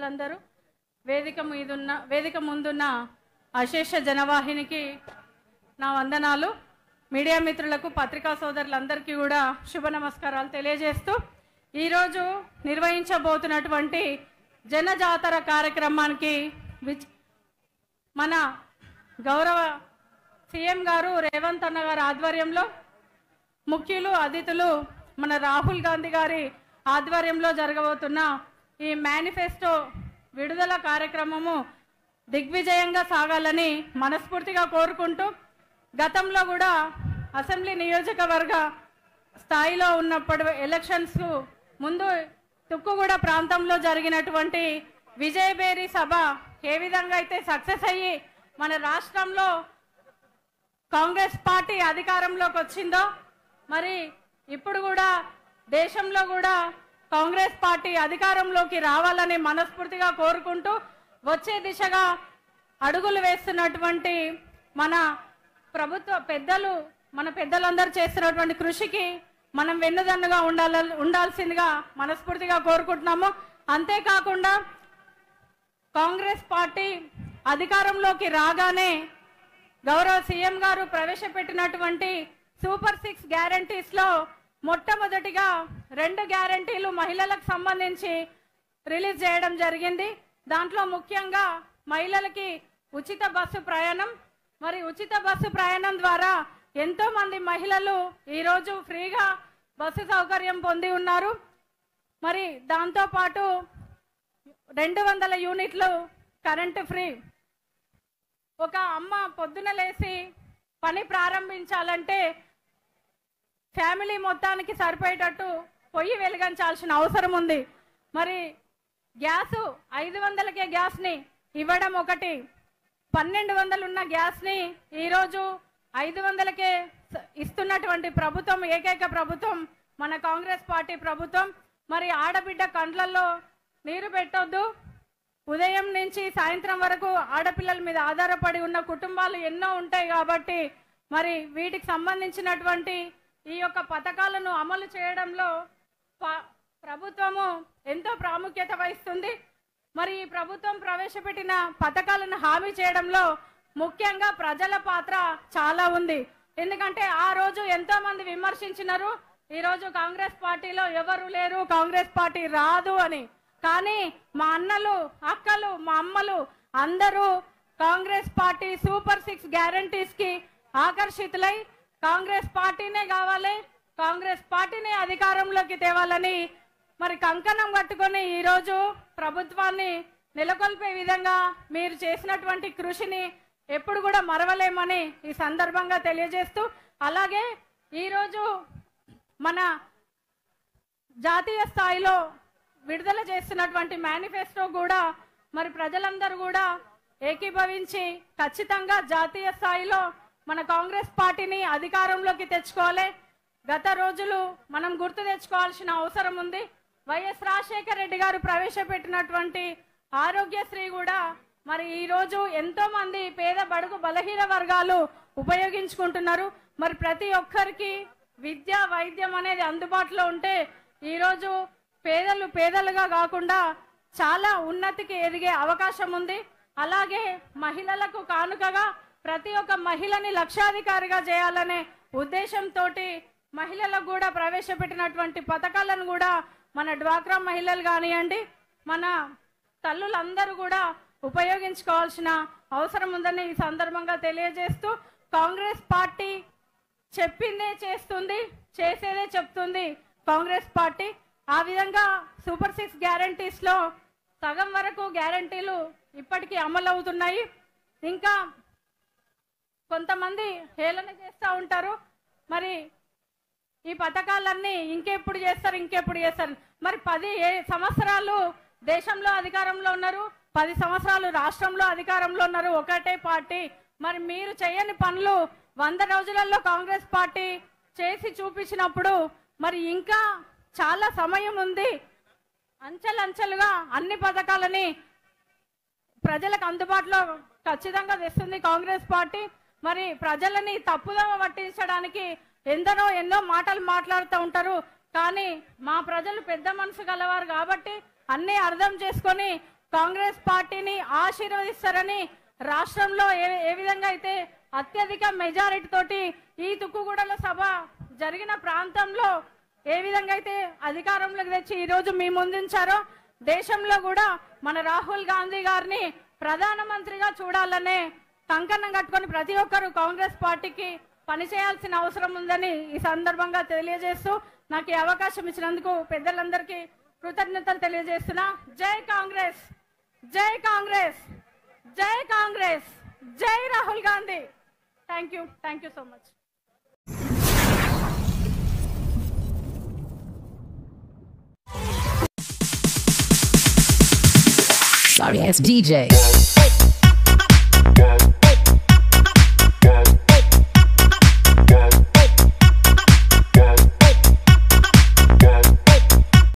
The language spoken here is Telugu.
పెద్దలందరూ వేదిక మీదున్న వేదిక ముందున్న అశేష జనవాహినికి నా వందనాలు మీడియా మిత్రులకు పత్రికా సోదరులందరికీ కూడా శుభ నమస్కారాలు తెలియజేస్తూ ఈరోజు నిర్వహించబోతున్నటువంటి జనజాతర కార్యక్రమానికి విచ్ మన గౌరవ సీఎం గారు రేవంత్ అన్న గారి ఆధ్వర్యంలో ముఖ్యులు అతిథులు మన రాహుల్ గాంధీ గారి ఆధ్వర్యంలో జరగబోతున్న ఈ మేనిఫెస్టో విడుదల కార్యక్రమము దిగ్విజయంగా సాగాలని మనస్ఫూర్తిగా కోరుకుంటూ గతంలో కూడా అసెంబ్లీ నియోజకవర్గ స్థాయిలో ఉన్నప్పుడు ఎలక్షన్స్ ముందు తుక్కుగూడ ప్రాంతంలో జరిగినటువంటి విజయబేరి సభ ఏ విధంగా అయితే సక్సెస్ అయ్యి మన రాష్ట్రంలో కాంగ్రెస్ పార్టీ అధికారంలోకి వచ్చిందో మరి ఇప్పుడు కూడా దేశంలో కూడా కాంగ్రెస్ పార్టీ అధికారంలోకి రావాలని మనస్ఫూర్తిగా కోరుకుంటూ వచ్చే దిశగా అడుగులు వేస్తున్నటువంటి మన ప్రభుత్వ పెద్దలు మన పెద్దలందరూ చేస్తున్నటువంటి కృషికి మనం వెన్నుదన్నుగా ఉండాల ఉండాల్సిందిగా మనస్ఫూర్తిగా కోరుకుంటున్నాము అంతేకాకుండా కాంగ్రెస్ పార్టీ అధికారంలోకి రాగానే గౌరవ సీఎం గారు ప్రవేశపెట్టినటువంటి సూపర్ సిక్స్ గ్యారంటీస్ లో మొట్టమొదటిగా రెండు గ్యారంటీలు మహిళలకు సంబంధించి రిలీజ్ చేయడం జరిగింది దాంట్లో ముఖ్యంగా మహిళలకి ఉచిత బస్సు ప్రయాణం మరి ఉచిత బస్సు ప్రయాణం ద్వారా ఎంతో మంది మహిళలు ఈరోజు ఫ్రీగా బస్సు సౌకర్యం పొంది ఉన్నారు మరి దాంతో పాటు రెండు వందల యూనిట్లు కరెంటు ఫ్రీ ఒక అమ్మ పొద్దున లేచి పని ప్రారంభించాలంటే ఫ్యామిలీ మొత్తానికి సరిపోయేటట్టు పొయ్యి వెలిగించాల్సిన అవసరం ఉంది మరి గ్యాసు ఐదు వందలకే గ్యాస్ని ఇవ్వడం ఒకటి పన్నెండు వందలు ఉన్న గ్యాస్ని ఈరోజు ఐదు వందలకే స- ఇస్తున్నటువంటి ప్రభుత్వం ఏకైక ప్రభుత్వం మన కాంగ్రెస్ పార్టీ ప్రభుత్వం మరి ఆడబిడ్డ కండ్లల్లో నీరు పెట్టొద్దు ఉదయం నుంచి సాయంత్రం వరకు ఆడపిల్లల మీద ఆధారపడి ఉన్న కుటుంబాలు ఎన్నో ఉంటాయి కాబట్టి మరి వీటికి సంబంధించినటువంటి ఈ యొక్క పథకాలను అమలు చేయడంలో ప- ప్రభుత్వము ఎంతో ప్రాముఖ్యత వహిస్తుంది మరి ఈ ప్రభుత్వం ప్రవేశపెట్టిన పథకాలను హామీ చేయడంలో ముఖ్యంగా ప్రజల పాత్ర చాలా ఉంది ఎందుకంటే ఆ రోజు ఎంతో మంది విమర్శించినారు ఈ రోజు కాంగ్రెస్ పార్టీలో ఎవరు లేరు కాంగ్రెస్ పార్టీ రాదు అని కానీ మా అన్నలు అక్కలు మా అమ్మలు అందరూ Congress party super six guarantees కి ఆకర్షితులై కాంగ్రెస్ పార్టీనే కావాలి కాంగ్రెస్ పార్టీని అధికారంలోకి తేవాలని మరి కంకణం కట్టుకొని ఈరోజు ప్రభుత్వాన్ని నెలకొల్పే విధంగా మీరు చేసినటువంటి కృషిని ఎప్పుడు కూడా మరవలేమని ఈ సందర్భంగా తెలియజేస్తూ అలాగే ఈరోజు మన జాతీయ స్థాయిలో విడుదల చేస్తున్నటువంటి మేనిఫెస్టో కూడా మరి ప్రజలందరూ కూడా ఏకీభవించి ఖచ్చితంగా జాతీయ స్థాయిలో మన కాంగ్రెస్ పార్టీని అధికారంలోకి తెచ్చుకోవాలి గత రోజులు మనం గుర్తు తెచ్చుకోవాల్సిన అవసరం ఉంది వైఎస్ రాజశేఖర రెడ్డి గారు ప్రవేశపెట్టినటువంటి ఆరోగ్యశ్రీ కూడా మరి ఈ రోజు ఎంతో మంది పేద బడుగు బలహీన వర్గాలు ఉపయోగించుకుంటున్నారు మరి ప్రతి ఒక్కరికి విద్య వైద్యం అనేది అందుబాటులో ఉంటే ఈ రోజు పేదలు పేదలుగా కాకుండా చాలా ఉన్నతికి ఎదిగే అవకాశం ఉంది అలాగే మహిళలకు కానుకగా ప్రతి ఒక్క మహిళని లక్షాధికారిగా చేయాలనే ఉద్దేశంతో మహిళలకు కూడా ప్రవేశపెట్టినటువంటి పథకాలను కూడా మన డ్వాక్రా మహిళలు కానివ్వండి మన తల్లులందరూ కూడా ఉపయోగించుకోవాల్సిన అవసరం ఉందని ఈ సందర్భంగా తెలియజేస్తూ కాంగ్రెస్ పార్టీ చెప్పిందే చేస్తుంది చేసేదే చెప్తుంది కాంగ్రెస్ పార్టీ ఆ విధంగా సూపర్ సిక్స్ గ్యారంటీస్ లో సగం వరకు గ్యారంటీలు ఇప్పటికీ అమలు అవుతున్నాయి ఇంకా కొంతమంది హేళన చేస్తూ ఉంటారు మరి ఈ పథకాలన్నీ ఇంకెప్పుడు చేస్తారు ఇంకెప్పుడు చేస్తారు మరి పది ఏ- సంవత్సరాలు దేశంలో అధికారంలో ఉన్నారు పది సంవత్సరాలు రాష్ట్రంలో అధికారంలో ఉన్నారు ఒకటే పార్టీ మరి మీరు చేయని పనులు వంద రోజులలో కాంగ్రెస్ పార్టీ చేసి చూపించినప్పుడు మరి ఇంకా చాలా సమయం ఉంది అంచెలంచెలుగా అన్ని పథకాలని ప్రజలకు అందుబాటులో ఖచ్చితంగా తెస్తుంది కాంగ్రెస్ పార్టీ మరి ప్రజలని తప్పుదోవ పట్టించడానికి ఎందరో ఎన్నో మాటలు మాట్లాడుతూ ఉంటారు కానీ మా ప్రజలు పెద్ద మనసు గలవారు కాబట్టి అన్నీ అర్థం చేసుకొని కాంగ్రెస్ పార్టీని ఆశీర్వదిస్తారని రాష్ట్రంలో ఏ ఏ విధంగా అయితే అత్యధిక మెజారిటీ తోటి ఈ తుక్కుగూడలో సభ జరిగిన ప్రాంతంలో ఏ విధంగా అయితే అధికారంలోకి తెచ్చి ఈ రోజు మీ ముందుంచారో దేశంలో కూడా మన రాహుల్ గాంధీ గారిని ప్రధానమంత్రిగా చూడాలనే కంకణం కట్టుకొని ప్రతి ఒక్కరు కాంగ్రెస్ పార్టీకి పనిచేయాల్సిన అవసరం ఉందని ఈ సందర్భంగా తెలియజేస్తూ నాకు ఈ అవకాశం ఇచ్చినందుకు పెద్దలందరికీ కృతజ్ఞతలు తెలియజేస్తున్నా జై కాంగ్రెస్ జై కాంగ్రెస్ జై కాంగ్రెస్ జై Rahul Gandhi thank you thank you so much Sorry ass DJ.